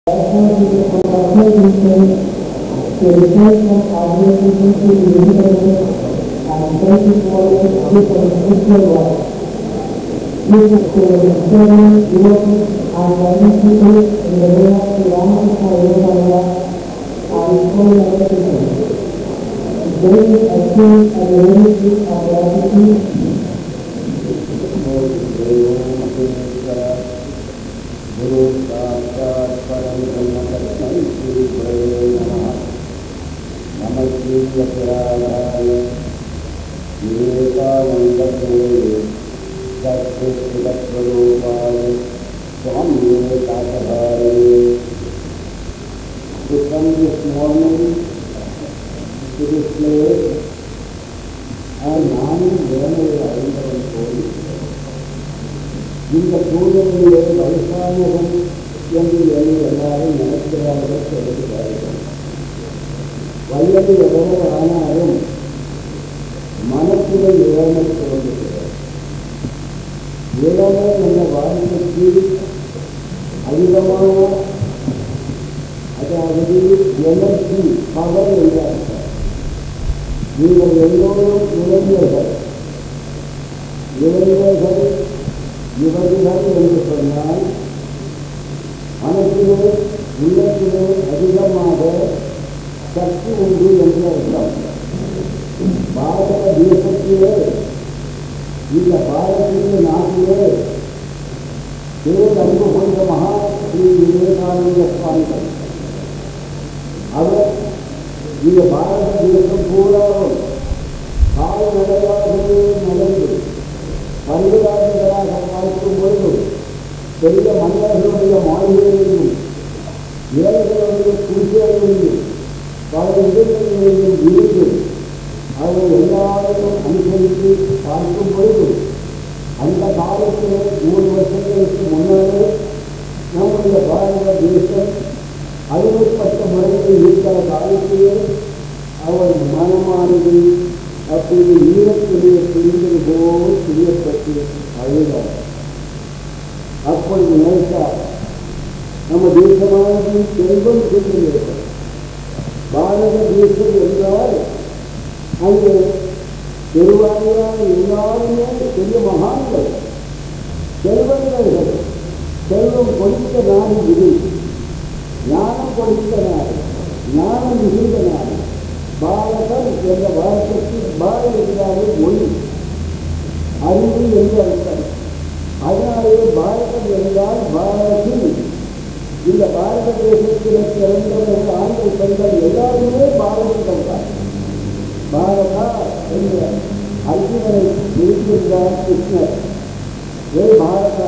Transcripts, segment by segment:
गुरु साक्षात् परं ब्रह्म तस्मै श्रीगुरवे नमः नमः श्रीयतिराधाय विवेकानन्ददेवे सत्पुस्तकस्वरूपाय स्वामिये दासभाये To come this morning to this place and நானும் வேலையை அறிந்தவன் போய் இந்த சூழ்நிலையிலே வயசானவன் என்று என்னை எல்லாரும் நினைக்கிறார்கள் சொல்லுகிறார்கள் வயது எவ்வளவு ஆனாலும் மனத்திலே இளமை தோன்றுகிறது இளமை என்ற வாழ்க்கைக்கு அதிகமான அதாவது எனர்ஜி பவர் என்றார்கள் நீங்கள் எல்லோரும் இளைஞர்கள் இளைஞர்கள் இவர்கள் என்று சொன்னால் மனத்திலே உள்ளத்திலே அதிகமாக சக்தி உண்டு என்று அர்த்தம் பாரத தேசத்திலே இந்த பாரதிய நாட்டிலே பேரன்பு கொண்ட மகா ஸ்ரீ விவேகானந்த சுவாமிகள் அவர் இந்த பாரத தேசம் பூராவும் கால்நடையாகவே நடந்து பரிவராஜர்களாக பார்க்கும் பொழுது பெரிய மன்னர்களுடைய மாளிகையிலும் ஏழைகளுடைய குடிசைகளிலும் பல இடங்களிலும் இருந்து அவர் எல்லாரையும் அனுசரித்து பார்க்கும் பொழுது அந்த காலத்திலே நூறு வருஷங்களுக்கு முன்னாலே நம்முடைய பாரத தேசம் அறுபப்பட்ட முறையில் இருக்கிற காலத்திலே அவர் மனமானது அப்படி ஈரத்திலே பிரிந்தது போல் பிரியப்பட்டு அழுதார் அப்பொழுது நினைத்தார் நம்ம தேசமானது செல்வம் செய்கிறது பாரத தேசம் என்றால் அங்கே பெருவாரியான எல்லாருமே பெரிய மகான்கள் செல்வந்தர்கள் செல்வம் கொடுத்த நாடு இது ஞானம் கொடுத்த நாடு ஞானம் மிகுந்த நாடு பாரதம் என்ற வார்த்தைக்கு பாரத என்றாலே மொழி அறிவு என்று அர்த்தம் அதனாலே பாரதம் என்றால் பாரதி இந்த பாரத தேசத்தில் பிறந்தவர்கள் ஆண்கள் பெண்கள் எல்லாருமே பாரதம் தான் பாரதா என்ற அர்ஜுனனை இருக்கின்றார் கிருஷ்ணர் ஏ பாரதா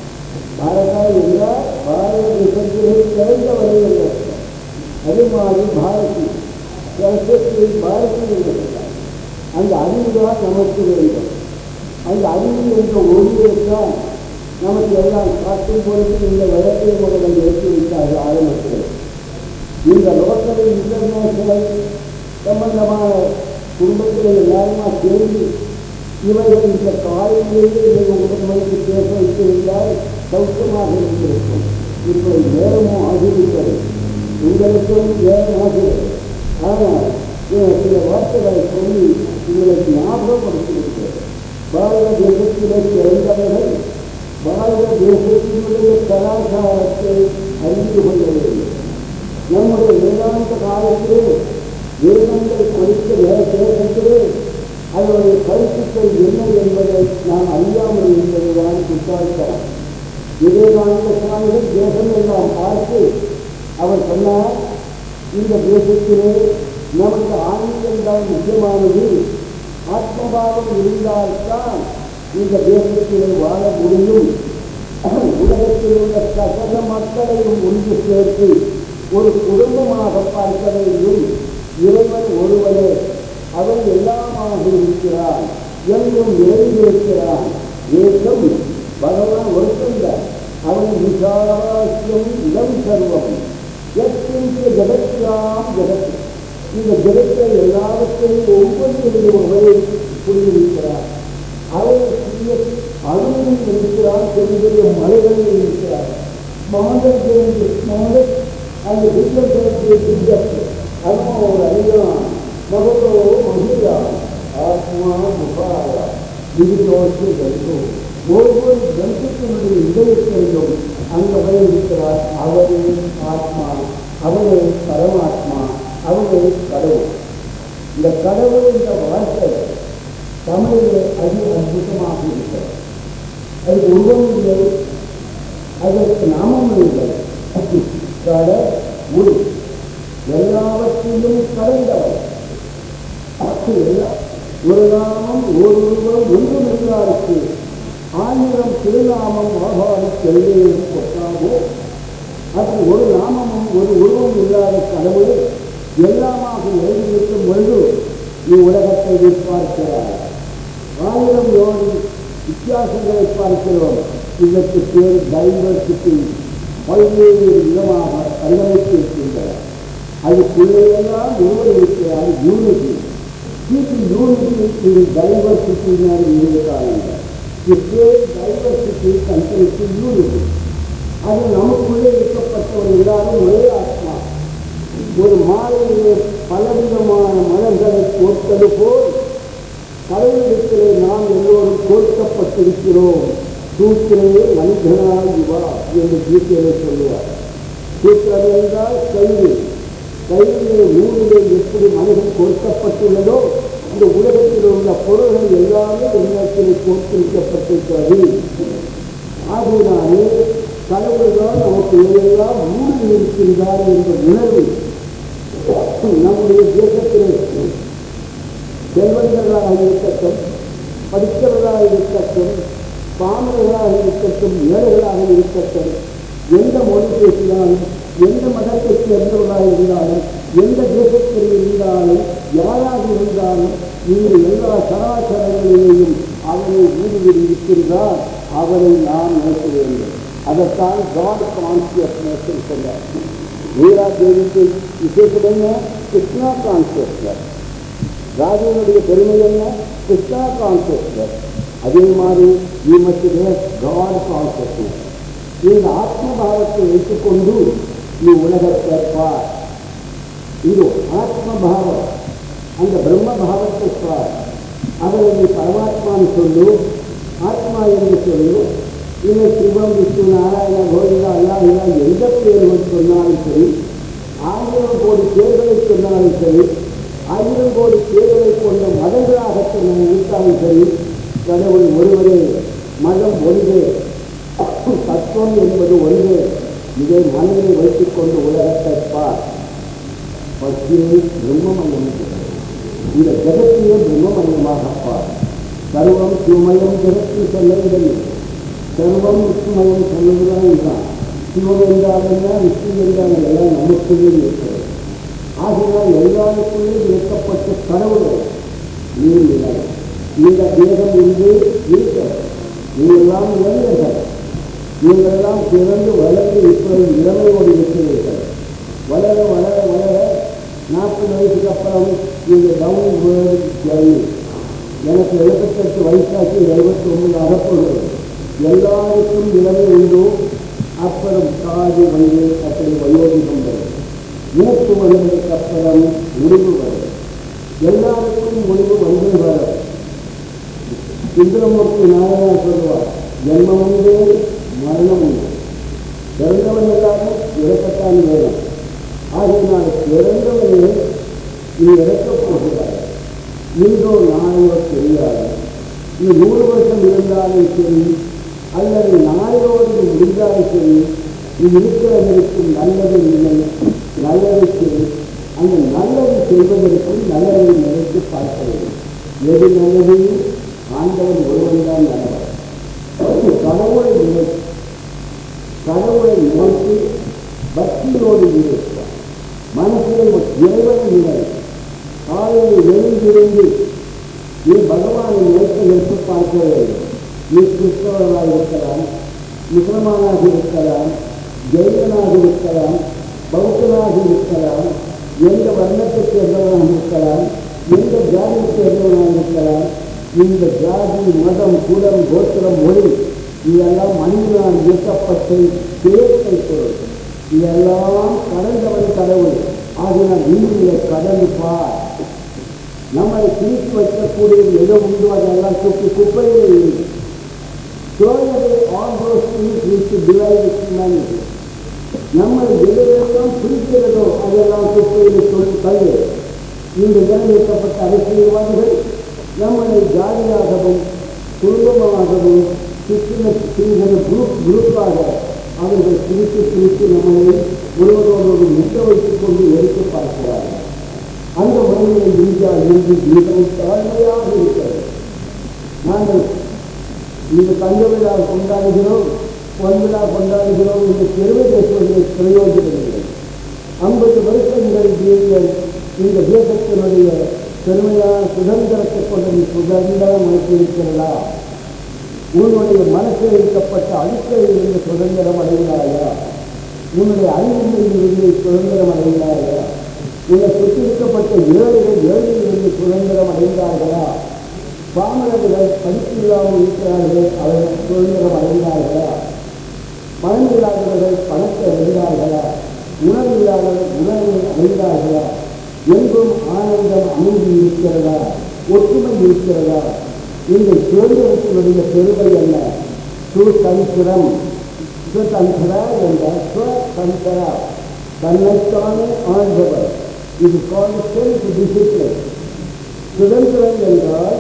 பாரதா என்றால் பாரத தேசத்திலே பிறந்தவர்கள் என்று அர்த்தம் அதே மாதிரி பாரதி சரஸ்வதி பாரதி என்று சொல்றார் அந்த அறிவுதான் நமக்கு வேண்டும் அந்த அறிவு என்ற ஒளியைத்தான் நமக்கு எல்லாம் காட்டும் பொழுது இந்த வழக்கை முதல் ஏற்றி விட்டார்கள் ஆரம்பத்தில் இந்த லோக்கல் இன்டர்நேஷனல் சம்பந்தமான குடும்பத்தில் எல்லாருமா சேர்ந்து இவர்கள் இந்த காலையிலேயே இவர்கள் உடம்புக்கு பேச வைத்திருந்தால் சௌக்கியமாக இருந்திருக்கும் இப்படி நேரமும் ஆகிவிட்டது உங்களுக்கும் நேரம் ஆகிறது ஆனால் இவர் சில வார்த்தைகளை சொல்லி உங்களுக்கு ஞாபகப்படுத்தியிருக்கிறது பாரத தேசத்திலே பிறந்தவர்கள் பாரத தேசத்தினுடைய கலாச்சாரத்தை அறிந்து கொள்ளவில்லை நம்முடைய வேதாந்த காலத்திலே வேதங்கள் கொடுத்த தேசத்திலே அதனுடைய கருத்துக்கள் என்ன என்பதை நாம் அறியாமல் இருந்ததுதான் குற்றாட்டம் விவேகானந்த சுவாமிகள் தேசம் எல்லாம் பார்த்து அவர் சொன்னார் இந்த தேசத்திலே நமக்கு ஆன்மீகம் தான் முக்கியமானது ஆத்மபாவம் இருந்தால்தான் இந்த தேசத்திலே வாழ முடியும் உலகத்தில் உள்ள சகல மக்களையும் ஒன்று சேர்த்து ஒரு குடும்பமாக பார்க்க வேண்டும் இறைவன் ஒருவனே அவன் எல்லாமாக இருக்கிறான் எங்கும் நிறைந்திருக்கிறான் ஏகம் பகவான் ஒருத்தந்தான் அவன் விசாராசியம் இடம் சர்வம் எத்தின் ஜெகத்யாம் ஜெகத் இந்த ஜெகத்தை எல்லாவற்றையும் ஒவ்வொன்றிலும் ஒவ்வொரு புரிந்திருக்கிறார் அவரை சிறிய அணுவில் இருக்கிறார் பெரிய பெரிய மலைகளில் இருக்கிறார் smaller than the smallest and the bigger than the biggest. ಅದನ್ನು ಅವರು ಐದು ಮೊದಲು ಮಹಿಳ ಆತ್ಮ ಮುಖಾಯ விதிதோஷி ஜந்து ஒவ்வொரு ஜந்துக்களுடைய இதயத்திலும் அந்த வரை இருக்கிறார் அவரே ஆத்மா அவரே பரமாத்மா அவரே கடவுள் இந்த கடவுள் என்ற வார்த்தை தமிழிலே அதி அற்புதமாக இருக்கிறது அது உருவம் இல்லை அதற்கு நாமம் இல்லை கட உரு எல்லாவற்றிலும் கடந்தவர் அது எல்லாம் ஒரு நாமம் ஒரு உருவம் ஒன்றும் எல்லாருக்கு ஆயிரம் திருநாமம் ஆகாத செல்வியும் கொட்டாமோ அது ஒரு நாமமும் ஒரு உருவம் இல்லாத கடவுள் எல்லாமாக எழுதியிருக்கும் பொழுது நீ உலகத்தை பார்க்கிறாய் ஆயிரம் யோடி வித்தியாசங்களை பார்க்கிறோம் இதற்கு பேர் டைவர்சிட்டி பல்வேறு விதமாக பரிகணித்திருக்கின்றன அதுக்குள்ளேயெல்லாம் ஒருவர் இருக்கிறார் unity people unity in diversity are இருக்காங்க இப்பே டைவர்சிட்டி கன்சென்ட் யூனிட்டி அது நமக்குள்ளே இருக்கப்பட்டவர் எல்லாரும் ஒரே ஆத்மா ஒரு மாலையிலே பலவிதமான மலர்களை கோர்த்தது போல் கடவுளிடத்திலே நாம் எல்லோரும் கோர்க்கப்பட்டிருக்கிறோம் சூத்திரே மனிதனாய் வா என்று கீதையிலே சொல்லுவார் சூத்திரம் என்றால் கல்வி கையிலே நூலிலே எப்படி மனிதன் கோர்க்கப்பட்டுள்ளதோ இந்த உலகத்தில் உள்ள பொருள்கள் எல்லாமே எண்ணத்தில் கோர்த்திருக்கப்பட்டிருக்கிறது ஆகையினாலே கடவுள்தான் நமக்கு எல்லாம் ஊழி இருக்கின்றார் என்ற உணர்வு நம்முடைய தேசத்திலே செல்வந்தர்களாக இருக்கட்டும் படித்தவர்களாக இருக்கட்டும் பாமரர்களாக இருக்கட்டும் ஏழைகளாக இருக்கட்டும் எந்த மொழி பேசினாலும் எந்த மதத்தை சேர்ந்தவர்களாக இருந்தாலும் எந்த தேசத்தில் இருந்தாலும் யாராக இருந்தாலும் இந்த எல்லா சராசரங்களிலேயும் அவனை ஊடுருவி இருக்கின்றார் அவனை நாம் நினைக்க வேண்டும் அதைத்தான் காட் கான்சியஸ்னஸ் சொன்னார் வீரா தேவிக்கு விசேஷம் என்ன கிருஷ்ணா கான்சியஸ்னஸ் ராஜனுடைய பெருமை என்ன கிருஷ்ணா கான்சியஸ்னஸ் அதே மாதிரி யூ மஸ்ட் காட் கான்சியஸ்னஸ் இந்த ஆத்மபாவத்தை வைத்துக்கொண்டு நீ உலகத்தை பார் இது ஆத்மபாவம் அந்த பிரம்ம பாவத்தை பார் அவரை நீ பரமாத்மான்னு சொல்லு ஆத்மா என்று சொல்லு இல்லை சிவம் விஷ்ணு நாராயண கோவிந்தா அல்லா இல்லா எந்த பேர்கள் சொன்னாலும் சரி ஆயிரம் கோடி பேர்களை சொன்னாலும் சரி ஆயிரம் கோடி பேர்களை கொண்ட மதங்களாக சொன்ன இருந்தாலும் சரி கடவுள் ஒருவரே மதம் ஒன்றே தத்துவம் என்பது ஒன்றே இதை மனதில் வைத்துக் கொண்டு உலகத்தை பார் பத்தியை பிரம்மமயம் இந்த ஜெகத்திலே பிரம்மமயமாக பார் சர்வம் சிவமயம் ஜெகத்தில் சொல்ல இடமில்லை சர்வம் விஷ்ணுமயம் சொல்லுவதுதான் இதுதான் சிவம் என்றால் என்ன விஷ்ணு என்றால் எல்லாம் நமக்குள்ளே இருக்கிறது ஆகையால் எல்லாருக்குள்ளே இயக்கப்பட்ட கடவுளை நீ இல்லை இந்த தேகம் இன்று இருக்கிறது நீங்கள்லாம் இளைஞர்கள் நீங்களெல்லாம் பிறந்து வளர்ந்து இப்பொழுது இளமையோடு இருக்கிறீர்கள் வளர வளர வளர நாற்பது வயசுக்கு அப்புறம் நீங்கள் டவுன் வேர்ல்டு ஜர்னி எனக்கு எழுபத்தெட்டு வயசாச்சு எழுபத்தி ஒன்பது அகப்படுகிறது எல்லாருக்கும் இளமை உண்டு அப்புறம் காது வந்து அப்படி வயோதிகம் வரும் மூக்கு வந்ததுக்கு அப்புறம் முடிவு வரும் எல்லாருக்கும் முடிவு வந்து வரும் சுந்தரமூர்த்தி நாயனார் சொல்லுவார் ஜென்மம் உண்டு மரணம் உண்டு பிறந்தவன் எல்லாரும் இறக்கத்தான் வேணும் ஆகையினால் பிறந்தவனே நீ இறக்கப் போகிறாய் இன்றோ நாளையோ தெரியாது நீ நூறு வருஷம் இருந்தாலும் சரி அல்லது நாளையோடு நீ முடிந்தாலும் சரி நீ இருக்கிறதற்கும் நல்லது இல்லை நல்லது சரி அந்த நல்லது செய்வதற்கும் நல்லதை நினைத்து பார்க்க வேண்டும் எது நல்லது ஆண்டவன் ஒருவன் தான் நல்லவர் கடவுளை நினை கடவுளை நினைத்து பக்தியோடு இருக்கிறார் மனசில் இறைவனை நிலை காலையில் எழுந்திருந்து நீ பகவானை நினைத்து நினைத்து பார்க்க வேண்டும் நீ கிறிஸ்தவராக இருக்கலாம் முஸ்லமானாக இருக்கலாம் ஜெயினனாக இருக்கலாம் பௌத்தனாக இருக்கலாம் எந்த வர்ணத்தை சேர்ந்தவனாக இருக்கலாம் எந்த ஜாதியை சேர்ந்தவனாக இருக்கலாம் இந்த ஜாதி மதம் குலம் கோத்திரம் மொழி இதெல்லாம் மனிதனால் இயக்கப்பட்டு சேர்க்கை பொருள் இதெல்லாம் கடந்தவன் கடவுள் ஆகினால் நீங்களே கடந்து பார் நம்மை பிரித்து வைக்கக்கூடிய எது உண்டோ அதெல்லாம் தூக்கி குப்பையிலே இருக்கு Throw away all those things which divide humanity. நம்மை எதையெல்லாம் பிரிக்கிறதோ அதெல்லாம் குப்பையில் சொல்லி தள்ளு இந்த ஜனநிறுத்தப்பட்ட அரசியல்வாதிகள் நம்மளை ஜாதியாகவும் குடும்பமாகவும் சின்ன சின்ன குரூப் குரூப்பாக அவர்கள் பிரித்து பிரித்து நம்மளை முழுவதோடு நிற்க வைத்துக் கொண்டு எடுத்து பார்க்கிறார்கள் அந்த முறையில் இந்தியா இன்று மிகவும் தாழ்மையாக இருக்கிறது நாங்கள் இந்த தங்க விழா கொண்டாடுகிறோம் பொன் விழா கொண்டாடுகிறோம் என்று பெருமை பேசுவதில் பிரயோஜனம் இல்லை ஐம்பது வருஷங்கள் நீங்கள் இந்த தேசத்தினுடைய பெருமையான சுதந்திரத்தை கொண்டு நீ சுதந்திரம் அளித்திருக்கிறதா உன்னுடைய மனசில் இருக்கப்பட்ட அழுக்கையில் இருந்து சுதந்திரம் அடைந்தாயா உன்னுடைய அறிவியலில் இருந்து சுதந்திரம் அடைந்தாயா உன்னை சுற்றியிருக்கப்பட்ட ஏழைகள் ஏழையிலிருந்து சுதந்திரம் அடைந்தார்களா பாமரர்கள் படிப்பில்லாமல் இருக்கிறார்கள் அவர்கள் சுதந்திரம் அடைந்தார்களா பணம் இல்லாதவர்கள் பணத்தை அடைந்தார்களா உணவு இல்லாதவர்கள் உணவை அடைந்தார்களா எங்கும் ஆனந்தம் அமைதி இருக்கிறதா ஒற்றுமை இருக்கிறதா இந்த சுதந்திரத்தினுடைய பெருமை என்ன சுதந்திரம் சுதந்திரா என்ற சுதந்திரா தன்னைத்தானே ஆழ்பவர் இது கால் செல்ஃப் டிசிப்ளின் சுதந்திரம் என்றால்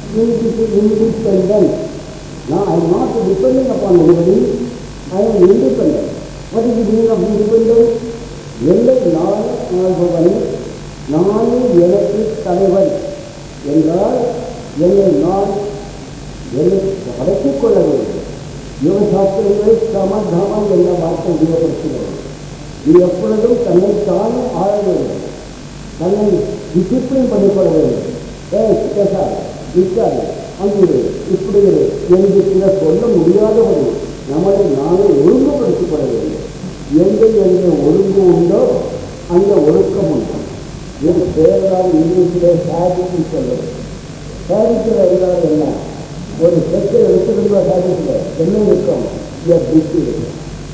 independent. Now I am not depending upon anybody, I am independent. What is the meaning of independent? எல்லை நாள் ஆள்பவன் நானே எனக்கு தலைவன் என்றால் என்னை நான் என்னை அடக்கிக் கொள்ள வேண்டும் யோக சாஸ்திரங்கள் சம தம என்ற வார்த்தை உபயோகப்படுத்துகிறது இது எப்பொழுதும் தன்னை தானே ஆள வேண்டும் தன்னை டிசிப்ளின் பண்ணிக்கொள்ள வேண்டும் ஏய் பேசாது இருக்காது அங்கு இப்படி என்று சில சொல்ல முடியாத ஒரு நம்மளை நாமே ஒழுங்குபடுத்திக் கொள்ள வேண்டும் எங்கே எங்கே ஒழுங்கு உண்டோ அந்த ஒழுக்கம் உண்டு இது பேரால் இங்கிலீஷிலே ஹேபிட்னு சொல்லுது ஹேபிட்டில் இருந்தால் என்ன ஒரு செக்கை எடுத்துக்கிட்டு ஹேபிட்டில் என்ன இருக்கும் பிச்சு இருக்கும்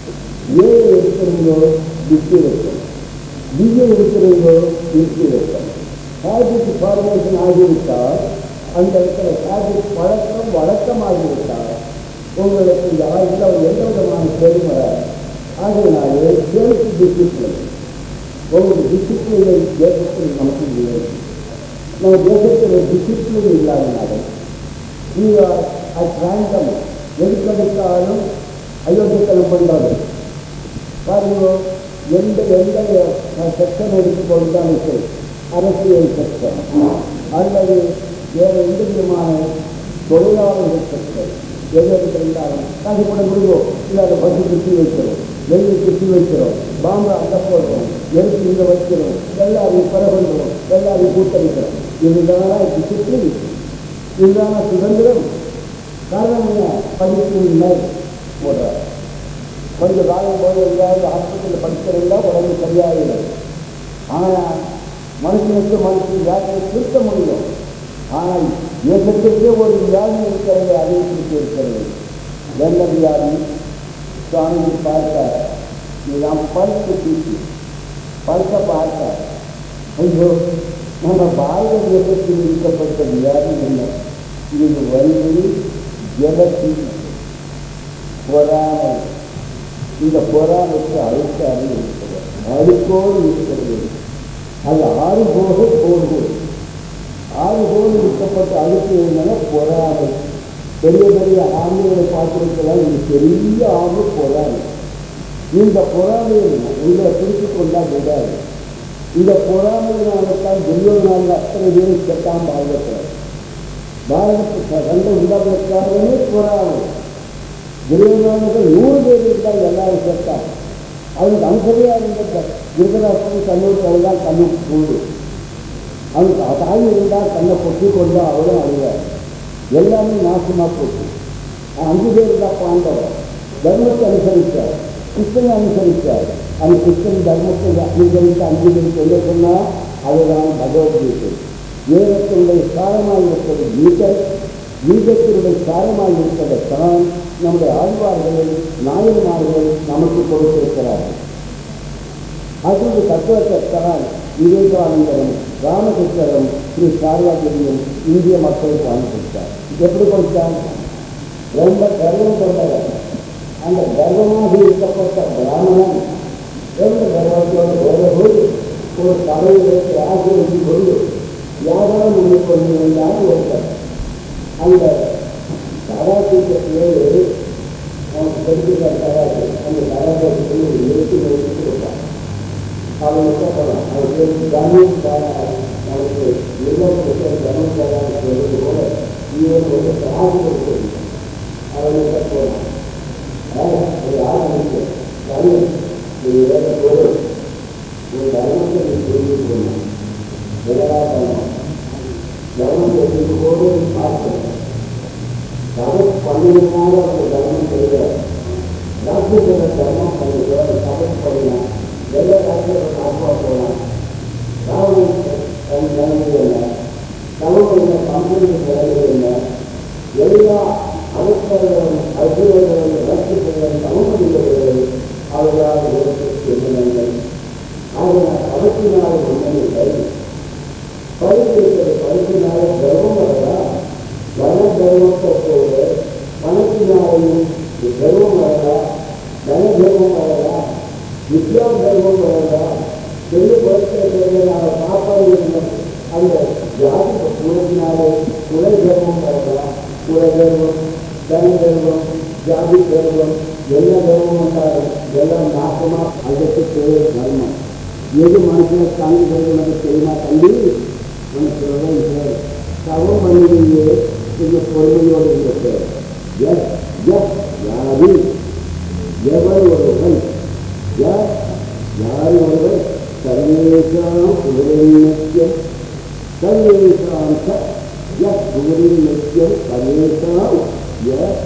ஏ இருக்கிறீங்களோ பிச்சு இருக்கும் பிஏ இருக்கிறீங்களோ பிச்சு இருக்கும் ஹேபிட் ஃபார்மேஷன் ஆகிவிட்டால் அந்த இடத்துல ஹேபிட் பழக்கம் வழக்கமாகிவிட்டால் உங்களுக்கு இந்த ஆயுள் எந்த விதமான கேள்வி வராது ஆகையினாலே செல்ஃப் டிசிப்ளின் உங்களுக்கு டிசிப்ளினை தேசத்தில் நமக்கு இல்லை நம்ம தேசத்தில் டிசிப்ளின் இல்லாதனாலும் நீங்கள் அட்ராண்டம் எதுக்கெடுத்தாலும் அயோக்கியத்தனம் பண்ணுறது பாருங்க எந்த எந்த செக்ஷன் எடுத்து கொடுத்தாலும் சரி அரசியல் செக்ஷன் அல்லது வேறு எந்த விதமான தொழிலாளர்கள் செக்ஷன் எது எடுத்திருந்தாலும் காசு போட முடியும் இல்லை அதை பசி குத்தி வைக்கிறோம் வெளியே குத்தி வைக்கிறோம் பாம்பு அங்க போடுறோம் எடுத்து இங்கே வைக்கிறோம் எல்லாரையும் பெற பண்ணுறோம் எல்லாரையும் கூட்டணிக்கிறோம் இதுதான் டிசிப்ளின் இதுதான சுதந்திரம் காரணம் என்ன படிப்பு இல்லை போடுறார் கொஞ்சம் காலம் போய் எங்கேயாவது ஹாஸ்பிட்டலில் படிக்கிறதா உடம்பு சரியாயிடும் ஆனால் மனுஷனுக்கு மனுஷன் வியாதியை திருத்த முடியும் ஆனால் தேசத்திற்கே ஒரு வியாதி இருக்கிறது அதை குறித்து இருக்கிறது வெள்ள வியாதி சுவாமி பார்த்தார் இதுதான் பல்க்கு தீட்டி பல்க பார்த்தார் ஐயோ நம்ம பாரத தேசத்தில் இருக்கப்பட்ட வியாதி என்ன இது வலிமை ஜலத்தி பொறாமை இந்த பொறாமைக்கு அழுக்காறு இருக்கிறது அழுக்கோடு இருக்கிறது அது ஆறு போக போகுது ஆறு போல் இருக்கப்பட்ட அழுக்கு என்னன்னா பொறாமை பெரிய பெரிய ஆண்மைகளை பார்த்திருக்கலாம் இது பெரிய ஆறு பொறாமை இந்த பொறாமையை உங்களை பிடித்து கொண்டா விடாது இந்த பொறாமையினால்தான் துரியோதனால் அத்தனை பேரும் செட்டாம் பாரதத்தில் பாரதத்தை சண்டை உண்டாவதற்காகவே பொறாமை துரியோதனர்கள் நூறு பேர் இருந்தால் எல்லாரும் செட்டான் அவனுக்கு அங்கதையாக இருந்த திருதராசன் கண்ணூர் தான் கண்ணூர் கூடு அவனுக்கு தாய் இருந்தால் கண்ணை பொத்தி கொண்டு அவரும் அழுவார் எல்லாமே நாசமாக போச்சு அஞ்சு பேர் தான் பாண்டவர் தர்மத்தை அனுசரித்தார் கிருஷ்ணனை அனுசரித்தார் அந்த கிருஷ்ணன் தர்மத்தை அனுசரித்து அஞ்சு பேர் சொல்ல சொன்னால் அதுதான் பகவத்கீதை வேதத்தினுடைய சாரமாக இருப்பது கீதை கீதத்தினுடைய சாரமாக இருப்பது தான் நம்முடைய ஆழ்வார்கள் நாயன்மார்கள் நமக்கு கொடுத்திருக்கிறார்கள் அது தத்துவத்தான் விவேகானந்தரும் ராமகிருஷ்ணரும் ஸ்ரீ சாரதாதேவியும் இந்திய மக்களுக்கு அனுப்பிச்சார் எப்படி கொடுத்தார் ரொம்ப கர்வம் கொண்டவர் அந்த கர்வமாக இருக்கப்பட்ட பிராமணன் ரொம்ப கர்வத்தோடு வரும்போது ஒரு சபையிற்கு ஆசிரியத்தை கொண்டு யாதவன் பண்ணி கொண்டிருந்தால் ஒருத்தர் அந்த சராசிக்கு பேரு அவனுக்கு தெரிஞ்சுக்கிற சராசி அந்த சராசி ஒரு எழுத்து எழுத்து கொடுப்பான் அவனுக்கு போகலாம் அவர் பேருக்கு கவனம் அவருக்கு நிர்வாகத்தில் கவனம் தராது சொல்வது போல இவன் ஒரு சாதி கொடுக்கிறது அவனுக்கு போகலாம் ஒரு ஆரம்பிச்சு கவனம் இது வேற பொருள் ஒரு தர்மத்தை நீ புரிந்து கொள்ளலாம் எதா தர்மம் தர்மம் தெரிந்து போது பார்க்கணும் தவறு பண்ணினாலும் அந்த தர்மம் செய்கிறார் ராஜ்யத்தோட தர்மம் பண்ணுகிறோம் தவறு பண்ணினான் எல்லா ராஜ்யத்தை காப்பாற்றலாம் ராவணன் தன் நிலைமை என்ன தமிழ் கம்பெனி நிலைமை என்ன எல்லா அரசர்களும் அசுரர்களும் ரசிகர்களும் சமூகங்களும் அவர்களால் எண்ணினங்கள் ஆகையால் அவற்றினால் ஒன்றில்லை படித்திருக்கிறது படித்தினால கர்வம் வரலா வன கர்வத்தை போல பணத்தினாலையும் கர்வம் வரலா தன கர்வம் வரலா வித்யா கர்வம் வரலா பெரிய குழந்தைகளை சாப்பாடு இருந்தோம் அந்த ஜாதி குலத்தினாலே குல கர்வம் வரலா குல கர்வம் தன கர்வம் ஜாதி கர்வம் என்ன கர்வம் வந்தாலும் எல்லாம் நாசமா அதற்கு பேர் தர்மம் எது மனுஷனை தாங்கி கொண்டு தெரியுமா தம்பி உனக்கு சொல்றேன் தவம் பண்ணுவீங்க இந்த பொறுமையோடு இருக்க எஸ் எஸ் யாரு எவர் ஒருவன் எஸ் யார் ஒருவர் சர்வேஷாம் உபரிநித்தியம் சர்வேஷாம் ச எஸ் உபரிநித்தியம் சர்வேஷாம் எஸ்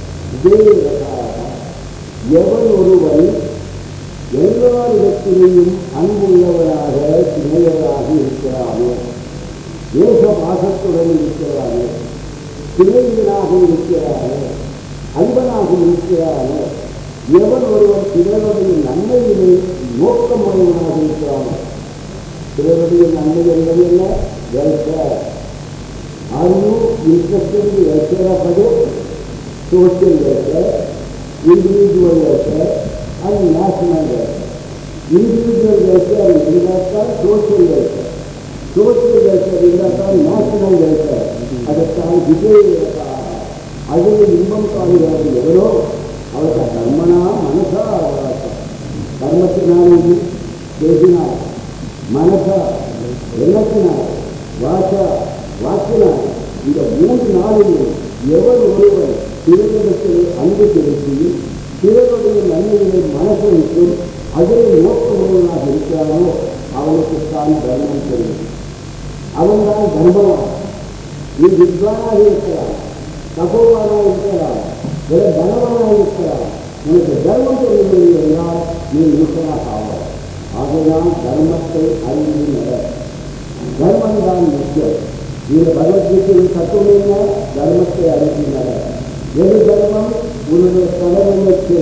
தேவதாக எவன் ஒருவன் எல்லாரிடத்திலேயும் அன்புள்ளவராக சிறையராக இருக்கிறானோ தேச பாசத்துடன் இருக்கிறானோ சிறையனாக இருக்கிறானோ அன்பனாக இருக்கிறானோ எவன் ஒருவன் பிறருடைய நன்மையிலே நோக்கமுடையவனாக இருக்கிறானோ பிறருடைய நன்மை என்பது என்ன welfare are you interested in welfare of other social welfare individual welfare and national welfare. Individual welfare இருந்தால் social welfare. Social welfare இருந்தால் national welfare. அதற்கான விஜய அதில் இன்பம் காணுகிறது எவரோ அவருக்கு கர்மனா மனசா அவராட்டம் கர்மத்தினால் பேசினார் மனசா எண்ணத்தினார் வாசா வாக்கினார் இந்த மூன்று நாளிலும் எவர் ஒருவர் பிறரிடத்தில் அன்பு செலுத்தி பிறருடைய நன்மைகளை மனசு வைத்தும் அதில் நோக்கமுள்ளவனாக இருக்கிறானோ அவனுக்கு தான் தர்மம் தெரியும் அவன்தான் தர்மவான் நீ வித்வானாக இருக்கிறான் தகோவானாக இருக்கிறான் வேற தனவானாக இருக்கிறான் உனக்கு தர்மம் தெரியவில்லை என்றால் நீ முழுக்கமாக ஆவார் ஆகையால் தர்மத்தை அறிந்து தர்மம் தான் முக்கியம் இந்த பகவத்கீதையின் தத்துவம் என்ன தர்மத்தை அறிகின்றன எது தர்மம் உன்னுடைய கடமைக்கு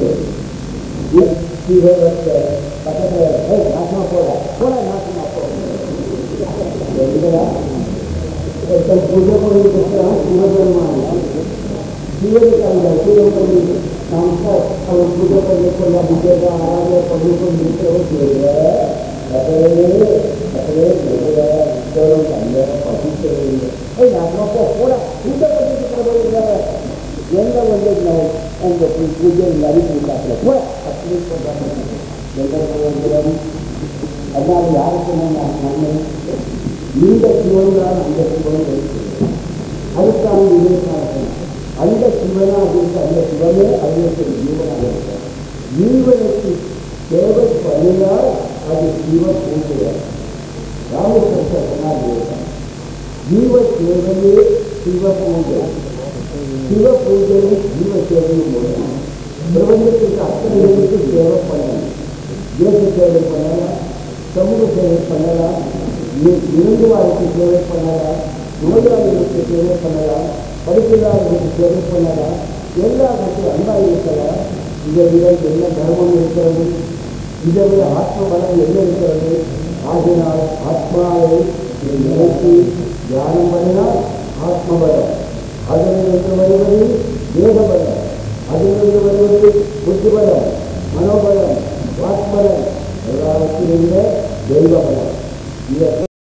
பக்கத்தில் நாசமா போட போட நாசமா போட பூஜை பண்ணிருக்கிறான் சிவபெருமான சிவனுக்கு அந்த சிவபெருமி நாம் அவன் பூஜை பண்ணி கொள்ள அபிஷேக ஆராதனை பண்ணி கொண்டிருக்கிறோம் செய்ய பூஜை பண்ணிட்டு எந்த வந்து அந்த பூஜை அறிவு இல்லாமல் கூட அப்படி சொல்றாங்க எந்த சொல்கிறோம் அதனால யாருக்கு நான் நன்மை இந்த சிவன் தான் அந்த சிவன் அதுக்கான விவேகானந்தன் அந்த சிவனாக இருக்க அந்த சிவனே அதற்கு ஜீவனாக இருக்க ஜீவனுக்கு தேவை பண்ணினால் அது சிவ பூஜை ராமகிருஷ்ணர் சொன்னார் ஜீவ சேவையே சிவ பூஜை சிவ பூஜையும் ஜீவ சேவையும் மூலம் பிரபஞ்சத்திற்கு அத்தனை பேருக்கு சேவை பண்ணலாம் தேச சேவை பண்ணலாம் சமூக சேவை பண்ணலாம் இறங்குவாருக்கு சேவை பண்ணலாம் நோயாளிகளுக்கு சேவை பண்ணலாம் படிக்கிறார்களுக்கு சேவை பண்ணலாம் எல்லா பற்றி அன்பாக இருக்கலாம் இதை விட என்ன தர்மம் இருக்கிறது இதை விட ஆத்ம பலம் என்ன இருக்கிறது ஆகினால் ஆத்மாவை நினைத்து தியானம் பண்ணினால் ஆத்ம பலம் அதிலிருந்து வருவது தேக பலம் அதிலிருந்து வருவது புத்தி பலம் மனோபலம் வாக்பலம் எல்லாவற்றிலும் தெய்வ பலம் இதை